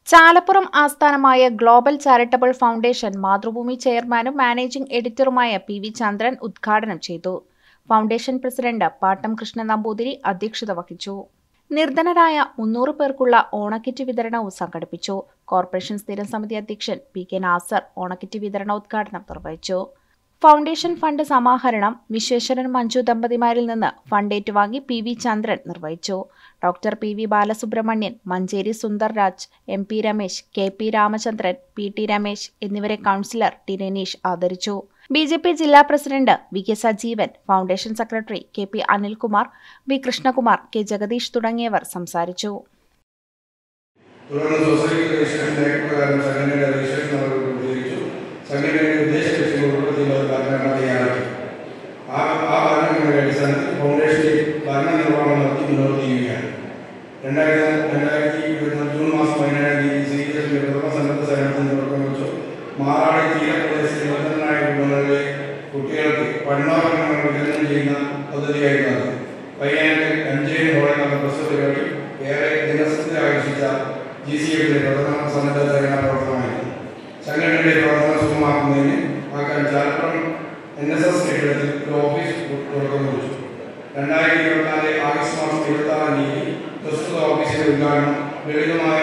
ചാലപ്പുറം ആസ്ഥാനമായ global charitable foundation Mathrubhumi ചെയർമാനും managing എഡിറ്ററുമായ പി വി ചന്ദ്രൻ ഉദ്ഘാടനം ചെയ്തു ഫൗണ്ടേഷൻ പ്രസിഡന്റ് പാട്ടം കൃഷ്ണൻ നമ്പൂതിരി അധ്യക്ഷത വഹിച്ചു നിർധനരായ മുന്നൂറ് പേർക്കുള്ള ഓണക്കിറ്റ് വിതരണവും സംഘടിപ്പിച്ചു കോർപ്പറേഷൻ സ്ഥിരം സമിതി അധ്യക്ഷൻ പി കെ നാസർ ഓണക്കിറ്റ് വിതരണോദ്ഘാടനം നിർവഹിച്ചു ഫൗണ്ടേഷൻ ഫണ്ട് സമാഹരണം വിശ്വേശ്വരൻ മഞ്ജു ദമ്പതിമാരിൽ നിന്ന് ഫണ്ട് ഏറ്റുവാങ്ങി പി വി ചന്ദ്രൻ നിർവഹിച്ചു doctor P V Balasubramanian Manjeri Sundar Raj M P Ramesh K P Ramachandran P T Ramesh എന്നിവരെ കൗൺസിലർ ടി രനീഷ് ആദരിച്ചു ബി ജെ പി ജില്ലാ president V K Sajeevan foundation secretary K P Anilkumar V Krishnakumar K Jagadish തുടങ്ങിയവർ സംസാരിച്ചു തുടർന്ന് സൊസൈറ്റി രജിസ്ട്രേഷൻ പ്രകാരം സംഘടനയുടെ രജിസ്ട്രേഷൻ നടപടി ഉപയോഗിച്ചു സംഘടനയുടെ ഉദ്ദേശ ലക്ഷ്യങ്ങൾ ഉൾപ്പെടുത്തിയുള്ള ഒരു ഭരണഘടന തയ്യാറാക്കി ആ ആ ഭരണഘടനയുടെ അടിസ്ഥാനത്തിൽ ഫൗണ്ടേഷൻ ഭരണ നിർവഹണം നടത്തി മുന്നോട്ട് ചെയ്യുകയാണ് രണ്ടായിരത്തി രണ്ടായിരത്തി ഇരുപത്തി ജൂൺ മാസം പതിനേഴാം തീയതി സി ഡി എസിന്റെ പ്രഥമ സന്നദ്ധ സേവനത്തിന് തുടക്കം വെച്ചു മാറാടി തീരപ്രദേശത്തെ നിബന്ധനായ കുടുംബങ്ങളിലെ കുട്ടികൾക്ക് പഠനോപകരണങ്ങൾ വിതരണം ചെയ്യുന്ന പദ്ധതിയായിരുന്നു അത് പയ്യാൻ്റെ അഞ്ചേരി ഹോളിൽ നടന്ന പ്രസ്തുത പരിപാടി ഏറെ ജനശ്രദ്ധ ആകർഷിച്ച ജി സി എഫിന്റെ പ്രധാന സന്നദ്ധ സേവന പ്രവർത്തനമായിരുന്നു സംഘടനയുടെ പ്രവർത്തനം സുഗമമാക്കുന്നതിന് ആക്കാൻ ചാലപ്പുറം എൻ എസ് എസ് കെട്ടിടത്തിൽ ഒരു ഓഫീസ് തുടക്കം കുറിച്ചു രണ്ടായിരത്തി ഇരുപത്തിനാല് ആഗസ്റ്റ് മാസം ഇരുപത്തി ആറാം തീയതി പ്രസ്തുത ഓഫീസിന്റെ ഉദ്ഘാടനം ലളിതമായ